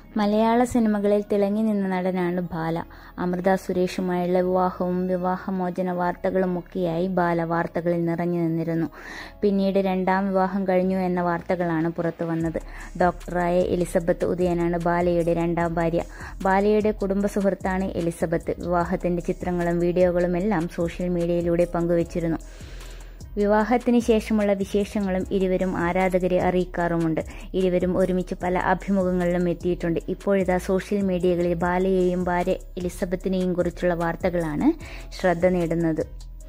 മലയാള സിനിമകളിൽ തിളങ്ങി നിന്ന നടനാണ് ബാല അമൃത സുരേഷുമായുള്ള വിവാഹവും വിവാഹമോചന വാർത്തകളുമൊക്കെയായി ബാല വാർത്തകളിൽ നിറഞ്ഞു നിന്നിരുന്നു പിന്നീട് രണ്ടാം വിവാഹം കഴിഞ്ഞു എന്ന വാർത്തകളാണ് പുറത്തു വന്നത് ഡോക്ടറായ എലിസബത്ത് ഉദയനാണ് ബാലയുടെ രണ്ടാം ഭാര്യ ബാലയുടെ കുടുംബ സുഹൃത്താണ് എലിസബത്ത് വിവാഹത്തിന്റെ ചിത്രങ്ങളും വീഡിയോകളും എല്ലാം സോഷ്യൽ മീഡിയയിലൂടെ പങ്കുവച്ചിരുന്നു വിവാഹത്തിന് ശേഷമുള്ള വിശേഷങ്ങളും ഇരുവരും ആരാധകരെ അറിയിക്കാറുമുണ്ട് ഇരുവരും ഒരുമിച്ച് പല അഭിമുഖങ്ങളിലും എത്തിയിട്ടുണ്ട് ഇപ്പോഴിതാ സോഷ്യൽ മീഡിയകളിൽ ബാലയെയും ഭാര്യ എലിസബത്തിനെയും കുറിച്ചുള്ള വാർത്തകളാണ് ശ്രദ്ധ നേടുന്നത്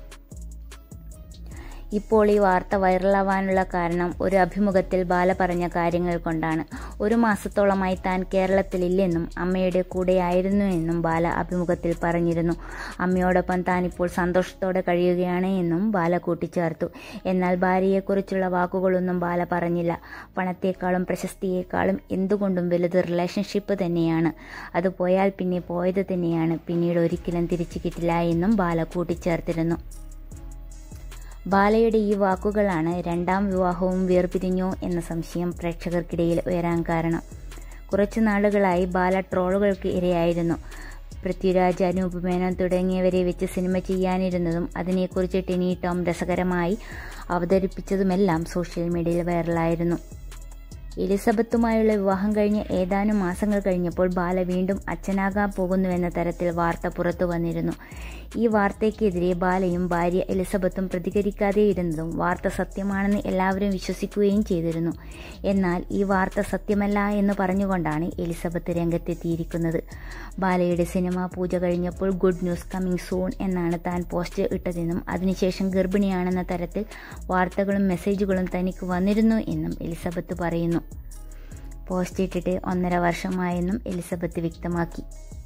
ഇപ്പോൾ ഈ വാർത്ത വൈറലാവാനുള്ള കാരണം ഒരു അഭിമുഖത്തിൽ ബാല പറഞ്ഞ കാര്യങ്ങൾ കൊണ്ടാണ് ഒരു മാസത്തോളമായി താൻ കേരളത്തിലില്ലെന്നും അമ്മയുടെ കൂടെയായിരുന്നു എന്നും ബാല അഭിമുഖത്തിൽ പറഞ്ഞിരുന്നു അമ്മയോടൊപ്പം താൻ ഇപ്പോൾ സന്തോഷത്തോടെ കഴിയുകയാണ് എന്നും ബാല കൂട്ടിച്ചേർത്തു എന്നാൽ ഭാര്യയെക്കുറിച്ചുള്ള വാക്കുകളൊന്നും ബാല പറഞ്ഞില്ല പണത്തേക്കാളും പ്രശസ്തിയേക്കാളും എന്തുകൊണ്ടും വലുത് റിലേഷൻഷിപ്പ് തന്നെയാണ് അത് പോയാൽ പിന്നെ പോയത് തന്നെയാണ് പിന്നീട് ഒരിക്കലും തിരിച്ചു കിട്ടില്ല എന്നും ബാല കൂട്ടിച്ചേർത്തിരുന്നു ബാലയുടെ ഈ വാക്കുകളാണ് രണ്ടാം വിവാഹവും വേർപിരിഞ്ഞോ എന്ന സംശയം പ്രേക്ഷകർക്കിടയിൽ ഉയരാൻ കാരണം കുറച്ചു നാളുകളായി ബാല ട്രോളുകൾക്ക് ഇരയായിരുന്നു പൃഥ്വിരാജ് അനൂപ് മേനോൻ തുടങ്ങിയവരെ വെച്ച് സിനിമ ചെയ്യാനിരുന്നതും അതിനെക്കുറിച്ച് ടെനി ടോം രസകരമായി അവതരിപ്പിച്ചതുമെല്ലാം സോഷ്യൽ മീഡിയയിൽ വൈറലായിരുന്നു എലിസബത്തുമായുള്ള വിവാഹം കഴിഞ്ഞ് ഏതാനും മാസങ്ങൾ കഴിഞ്ഞപ്പോൾ ബാല വീണ്ടും അച്ഛനാകാൻ പോകുന്നുവെന്ന തരത്തിൽ വാർത്ത പുറത്തു വന്നിരുന്നു ഈ വാർത്തയ്ക്കെതിരെ ബാലയും ഭാര്യ എലിസബത്തും പ്രതികരിക്കാതെ ഇരുന്നതും വാർത്ത സത്യമാണെന്ന് എല്ലാവരും വിശ്വസിക്കുകയും ചെയ്തിരുന്നു എന്നാൽ ഈ വാർത്ത സത്യമല്ല എന്ന് പറഞ്ഞുകൊണ്ടാണ് എലിസബത്ത് രംഗത്തെത്തിയിരിക്കുന്നത് ബാലയുടെ സിനിമാ പൂജ കഴിഞ്ഞപ്പോൾ ഗുഡ് ന്യൂസ് കമ്മിങ് സൂൺ എന്നാണ് താൻ പോസ്റ്റ് ഇട്ടതെന്നും അതിനുശേഷം ഗർഭിണിയാണെന്ന തരത്തിൽ വാർത്തകളും മെസ്സേജുകളും തനിക്ക് വന്നിരുന്നു എന്നും എലിസബത്ത് പറയുന്നു പോസ്റ്റ് ഇട്ടിട്ട് ഒന്നര വർഷമായെന്നും എലിസബത്ത് വ്യക്തമാക്കി